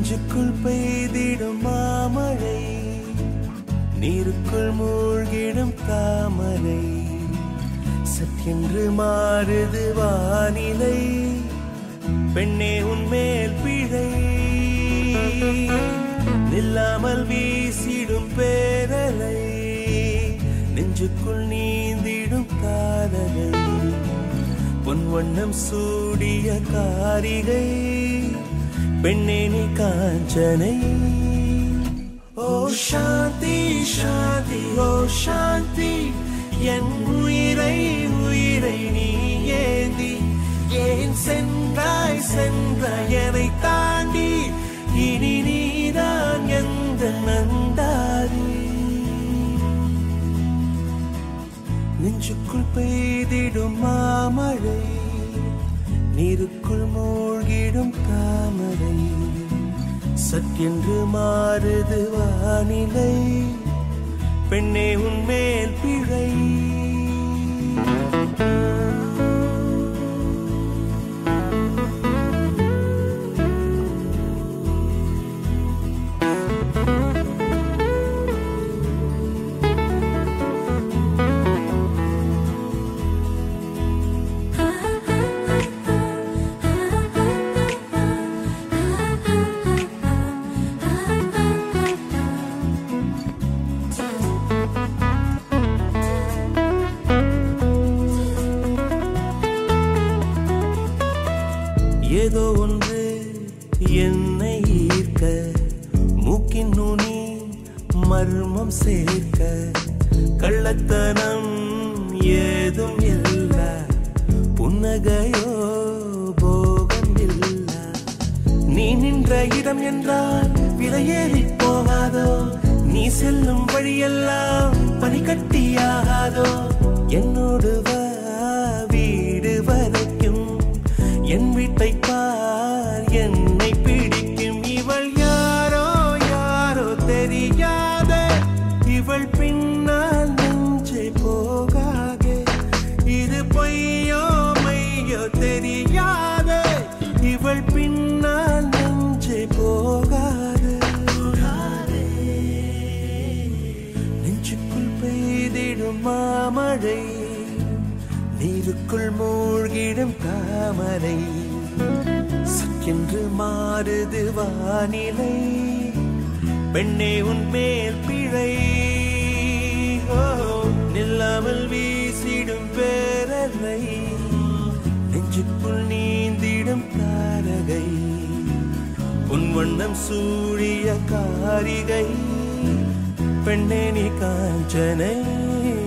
நெஞ்சுக்குள் பெய்திடும் மாமழை நீருக்குள் மூழ்கிடும் தாமரை சற்றென்று மாறுது வானிலை பெண்ணே உன்மேல் பிழை நில்லாமல் வீசிடும் பேரலை நெஞ்சுக்குள் நீந்திடும் காதலை பொன் வண்ணம் சூடிய காரிகை பெண்ணே நீ காஞ்சனை ஓ சாந்தி சாந்தி ஓ சாந்தி என் உயிரை உயிரை நீ ஏந்தி ஏன் சென்றாய் சென்றாய் என்னை தாண்டி இனி நீதான் எந்த நந்தாரி நெஞ்சுக்குள் பெய்திடும் மாமழை நீருக்குள் மூழ்கிடும் தாமரை சற்றென்று மாறுது வானிலை பெண்ணே உன்மேல் பிழை ஏதோ ஒன்று என்னை ஈர்க்க மூக்கின் நுனி மர்மம் சேர்க்க கள்ளத்தனம் ஏதும் இல்ல புன்னகையோ போகம் இல்ல நீ நின்ற இடம் என்றால் விலையேறி போகாதோ நீ செல்லும் வழியெல்லாம் பனிக்கட்டியாகாதோ என்னோடு வா வீடு வரைக்கும் என் வீட்டை பார் என்னை பிடிக்கும் இவள் யாரோ யாரோ தெரியாத இவள் பின்னால் நெஞ்சை போகாதே இது பொய்யோ மையோ தெரியாத இவள் பின்னால் நெஞ்சை போகாது நெஞ்சுக்குள் பெய்திடும் மாமழை நீருக்குள் மூழ்கிடும் தாமரை சக்கென்று மாறுது வானிலை பெண்ணே உன் மேல் பிழை ஓ, நில்லாமல் வீசிடும் பேரலை நெஞ்சுக்குள் நீந்திடும் தாரகை உன் வண்ணம் சூழிய காரிகை பெண்ணே நீ காஞ்சனை